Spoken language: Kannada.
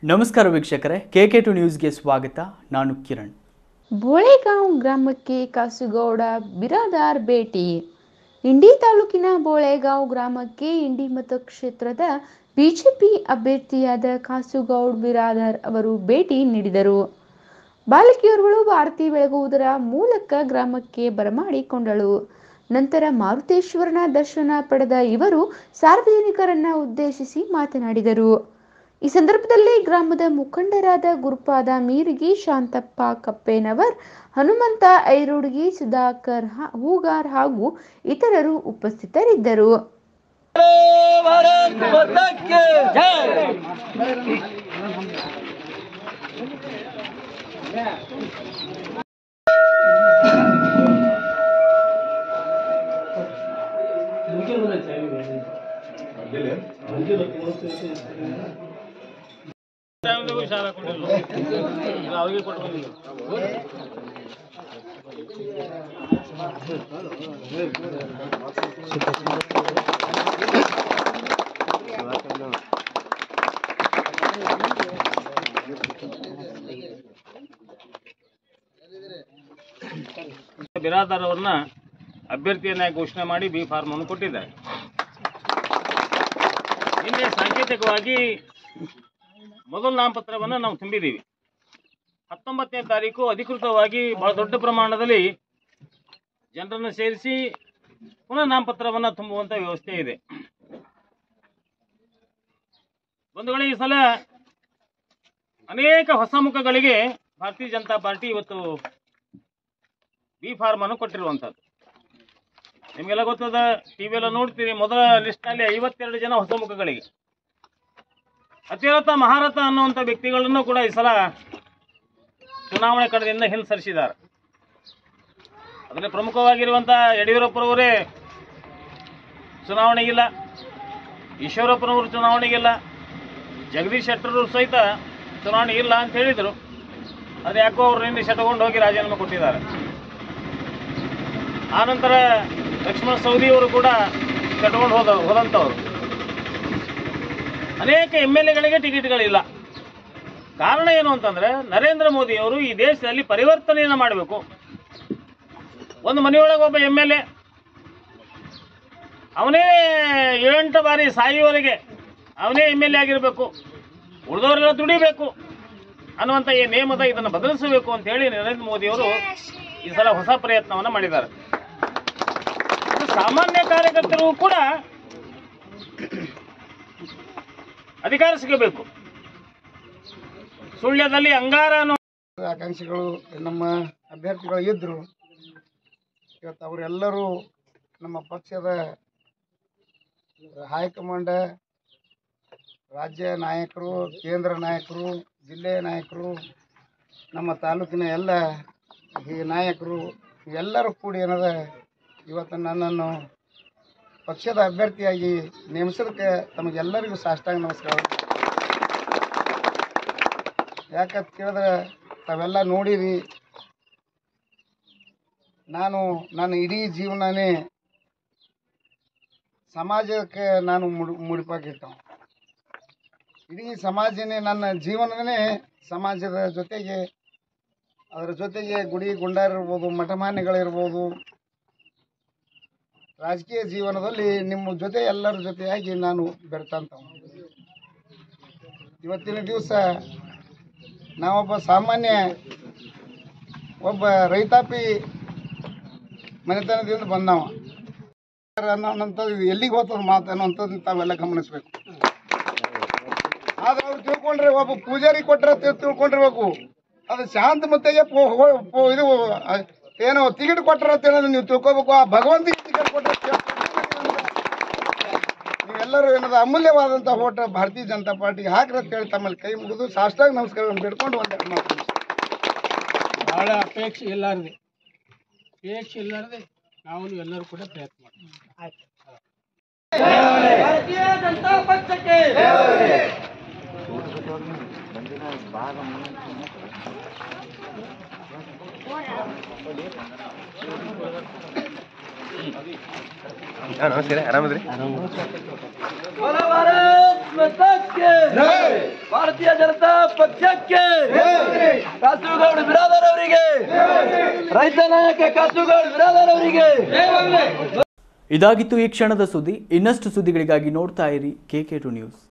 ನಮಸ್ಕಾರ ವೀಕ್ಷಕರೇ ಕೆ ಕೆ ಟು ನ್ಯೂಸ್ಗೆ ಸ್ವಾಗತ ನಾನು ಕಿರಣ್ ಬೋಳೆಗಾಂವ್ ಗ್ರಾಮಕ್ಕೆ ಕಾಸುಗೌಡ ಬಿರಾದಾರ್ ಭೇಟಿ ಇಂಡಿ ತಾಲೂಕಿನ ಬೋಳೆಗಾಂವ್ ಗ್ರಾಮಕ್ಕೆ ಇಂಡಿ ಮತಕ್ಷೇತ್ರದ ಬಿಜೆಪಿ ಅಭ್ಯರ್ಥಿಯಾದ ಕಾಸುಗೌಡ್ ಬಿರಾದಾರ್ ಅವರು ಭೇಟಿ ನೀಡಿದರು ಬಾಲಕಿಯರುಗಳು ಆರತಿ ಬೆಳಗುವುದರ ಮೂಲಕ ಗ್ರಾಮಕ್ಕೆ ಬರಮಾಡಿಕೊಂಡಳು ನಂತರ ಮಾರುತೇಶ್ವರನ ದರ್ಶನ ಪಡೆದ ಇವರು ಸಾರ್ವಜನಿಕರನ್ನ ಉದ್ದೇಶಿಸಿ ಮಾತನಾಡಿದರು ಈ ಸಂದರ್ಭದಲ್ಲಿ ಗ್ರಾಮದ ಮುಖಂಡರಾದ ಗುರುಪಾದ ಮೀರಿಗಿ ಶಾಂತಪ್ಪ ಕಪ್ಪೇನವರ್ ಹನುಮಂತ ಐರೋಡ್ಗಿ ಸುಧಾಕರ್ ಹ- ಹೂಗಾರ್ ಹಾಗೂ ಇತರರು ಉಪಸ್ಥಿತರಿದ್ದರು भारत माता की जय ಬಿರಾದಾರ್ ಅವ್ರನ್ನ ಅಭ್ಯರ್ಥಿಯನ್ನಾಗಿ ಘೋಷಣೆ ಮಾಡಿ ಬಿ ಫಾರ್ಮ್ ಅನ್ನು ಕೊಟ್ಟಿದ್ದಾರೆ ನಿನ್ನೆ ಸಾಂಕೇತಿಕವಾಗಿ ಮೊದಲ ನಾಮಪತ್ರವನ್ನು ನಾವು ತುಂಬಿದ್ದೀವಿ ಹತ್ತೊಂಬತ್ತನೇ ತಾರೀಕು ಅಧಿಕೃತವಾಗಿ ಬಹಳ ದೊಡ್ಡ ಪ್ರಮಾಣದಲ್ಲಿ ಜನರನ್ನು ಸೇರಿಸಿ ಪುನಃ ನಾಮಪತ್ರವನ್ನು ತುಂಬುವಂತ ವ್ಯವಸ್ಥೆ ಇದೆ ಬಂಧುಗಳೇ ಈ ಸಲ ಅನೇಕ ಹೊಸ ಮುಖಗಳಿಗೆ ಭಾರತೀಯ ಜನತಾ ಪಾರ್ಟಿ ಇವತ್ತು ಬಿ ಫಾರ್ಮ್ ಅನ್ನು ಕೊಟ್ಟಿರುವಂಥದ್ದು ನಿಮಗೆಲ್ಲ ಗೊತ್ತದ ಟಿವಿ ಎಲ್ಲ ನೋಡ್ತೀರಿ ಮೊದಲ ಲಿಸ್ಟ್ನಲ್ಲಿ ಐವತ್ತೆರಡು ಜನ ಹೊಸ ಮುಖಗಳಿಗೆ ಅತಿರಥ ಮಹಾರಥ ಅನ್ನುವಂಥ ವ್ಯಕ್ತಿಗಳನ್ನು ಕೂಡ ಈ ಸಲ ಚುನಾವಣೆ ಕಣದಿಂದ ಹಿಂದೆ ಸರಿಸಿದ್ದಾರೆ ಅದರಲ್ಲಿ ಪ್ರಮುಖವಾಗಿರುವಂಥ ಯಡಿಯೂರಪ್ಪರವರೇ ಚುನಾವಣೆಗಿಲ್ಲ ಈಶ್ವರಪ್ಪನವರು ಚುನಾವಣೆಗಿಲ್ಲ ಜಗದೀಶ್ ಶೆಟ್ಟರು ಸಹಿತ ಚುನಾವಣೆ ಇಲ್ಲ ಅಂತ ಹೇಳಿದರು ಅದು ಯಾಕೋ ಅವರು ನಿನ್ನೆ ಶಟಗೊಂಡು ಹೋಗಿ ರಾಜೀನಾಮೆ ಕೊಟ್ಟಿದ್ದಾರೆ ಆನಂತರ ಲಕ್ಷ್ಮಣ ಸವದಿಯವರು ಕೂಡ ಕಟ್ಕೊಂಡು ಹೋದ ಹೋದಂಥವ್ರು ಅನೇಕ ಎಮ್ ಎಲ್ ಎಗಳಿಗೆ ಟಿಕೆಟ್ಗಳಿಲ್ಲ ಕಾರಣ ಏನು ಅಂತಂದ್ರೆ ನರೇಂದ್ರ ಮೋದಿಯವರು ಈ ದೇಶದಲ್ಲಿ ಪರಿವರ್ತನೆಯನ್ನು ಮಾಡಬೇಕು ಒಂದು ಮನೆಯೊಳಗೆ ಒಬ್ಬ ಎಮ್ ಎಲ್ ಎ ಅವನೇ ಏಳೆಂಟು ಬಾರಿ ಸಾಯುವವರೆಗೆ ಅವನೇ ಎಮ್ ಎಲ್ ಎ ಆಗಿರಬೇಕು ಉಳಿದವರೆಲ್ಲ ದುಡಿಬೇಕು ಅನ್ನುವಂಥ ಈ ನೇಮದ ಇದನ್ನು ಬದಲಿಸಬೇಕು ಅಂತ ಹೇಳಿ ನರೇಂದ್ರ ಮೋದಿಯವರು ಈ ಸಲ ಹೊಸ ಪ್ರಯತ್ನವನ್ನು ಮಾಡಿದ್ದಾರೆ ಇದು ಸಾಮಾನ್ಯ ಕಾರ್ಯಕರ್ತರಿಗೂ ಕೂಡ ಅಧಿಕಾರ ಸಿಗಬೇಕು ಸುಳ್ಯದಲ್ಲಿ ಅಂಗಾರ ಅನ್ನೋ ಆಕಾಂಕ್ಷಿಗಳು ನಮ್ಮ ಅಭ್ಯರ್ಥಿಗಳು ಇದ್ದರು ಇವತ್ತು ಅವರೆಲ್ಲರೂ ನಮ್ಮ ಪಕ್ಷದ ಹೈಕಮಾಂಡ್ ರಾಜ್ಯ ನಾಯಕರು ಕೇಂದ್ರ ನಾಯಕರು ಜಿಲ್ಲೆಯ ನಾಯಕರು ನಮ್ಮ ತಾಲೂಕಿನ ಎಲ್ಲ ಈ ನಾಯಕರು ಎಲ್ಲರೂ ಕೂಡಿ ಏನದ ಇವತ್ತು ನನ್ನನ್ನು ಪಕ್ಷದ ಅಭ್ಯರ್ಥಿಯಾಗಿ ನೇಮಿಸೋದಕ್ಕೆ ತಮಗೆಲ್ಲರಿಗೂ ಸಾಷ್ಟಾಂಗ ನಮಸ್ಕಾರ ಯಾಕಂತ ಕೇಳಿದ್ರೆ ತಾವೆಲ್ಲ ನೋಡಿರಿ ನಾನು ನನ್ನ ಇಡೀ ಜೀವನನೇ ಸಮಾಜಕ್ಕೆ ನಾನು ಮುಡಿ ಮುಡಿಪಾಗಿಟ್ಟವ ಇಡೀ ಸಮಾಜನೇ ನನ್ನ ಜೀವನನೇ ಸಮಾಜದ ಜೊತೆಗೆ ಅದರ ಜೊತೆಗೆ ಗುಡಿ ಗುಂಡಾರಿರ್ಬೋದು ಮಠಮಾನ್ಯಗಳಿರ್ಬೋದು ರಾಜಕೀಯ ಜೀವನದಲ್ಲಿ ನಿಮ್ಮ ಜೊತೆ ಎಲ್ಲರ ಜೊತೆಯಾಗಿ ನಾನು ಬೆರೆತಂತವ ಇವತ್ತಿನ ದಿವಸ ನಾವೊಬ್ಬ ಸಾಮಾನ್ಯ ಒಬ್ಬ ರೈತಾಪಿ ಮನೆತನದಿಂದ ಬಂದವ ಅನ್ನೋಂಥದ್ದು ಇದು ಎಲ್ಲಿಗೆ ಹೋಗ್ತದೆ ಮಾತು ಅನ್ನೋಂಥದ್ದು ತಾವೆಲ್ಲ ಗಮನಿಸ್ಬೇಕು ಆದ್ರೆ ಅವ್ರು ತಿಳ್ಕೊಂಡ್ರೆ ಒಬ್ಬ ಪೂಜಾರಿ ಕೊಟ್ಟರೆ ತಿಳ್ಕೊಂಡಿರ್ಬೇಕು ಅದು ಶಾಂತ ಮತ್ತೆಗೆ ಪೋ ಹೋ- ಪೋ- ಇದು ಆ, ಏನೋ ಟಿಕೆಟ್ ಕೊಟ್ಟರೆ ಅಂತ ಹೇಳೋದು ನೀವು ತಿಳ್ಕೊಬೇಕು ಆ ಭಗವಂತಿಗೆ ಟಿಕೆಟ್ ಕೊಟ್ಟರೆ ನೀವೆಲ್ಲರೂ ಏನದ ಅಮೂಲ್ಯವಾದಂಥ ಓಟ ಭಾರತೀಯ ಜನತಾ ಪಾರ್ಟಿಗೆ ಹಾಕ್ರಿ ಅಂತ ಹೇಳಿ ತಮ್ಮಲ್ಲಿ ಕೈ ಮುಗಿದು ಸಾಷ್ಟಾಗಿ ನಮಸ್ಕಾರ ಬಿಡ್ಕೊಂಡು ಒಂದೆರಡು ಮಾತು ಭಾಳ ಅಪೇಕ್ಷೆ ಇಲ್ಲಾರ್ದೆ ಅಪೇಕ್ಷೆ ಇಲ್ಲಾರ್ದೆ ನಾವು ಎಲ್ಲರೂ ಕೂಡ ಪ್ರಯತ್ನ ಮಾಡ್ತೀವಿ भारतीय जनता पक्ष के ನಮಸ್ಕಾರ ಆರಾಮದ್ರಿ बोलो भारत माता की जय ಭಾರತೀಯ ಜನತಾ ಪಕ್ಷಕ್ಕೆ ಕಾಸುಗೌಡ ಬಿರಾದರ್ ಅವರಿಗೆ ರೈತ ನಾಯಕ ಕಾಸುಗೌಡ ಬಿರಾದರ್ ಅವರಿಗೆ ಇದಾಗಿತ್ತು ಈ ಕ್ಷಣದ ಸುದ್ದಿ ಇನ್ನಷ್ಟು ಸುದ್ದಿಗಳಿಗಾಗಿ ನೋಡ್ತಾ ಇರಿ ಕೆ ಕೆ ಟು ನ್ಯೂಸ್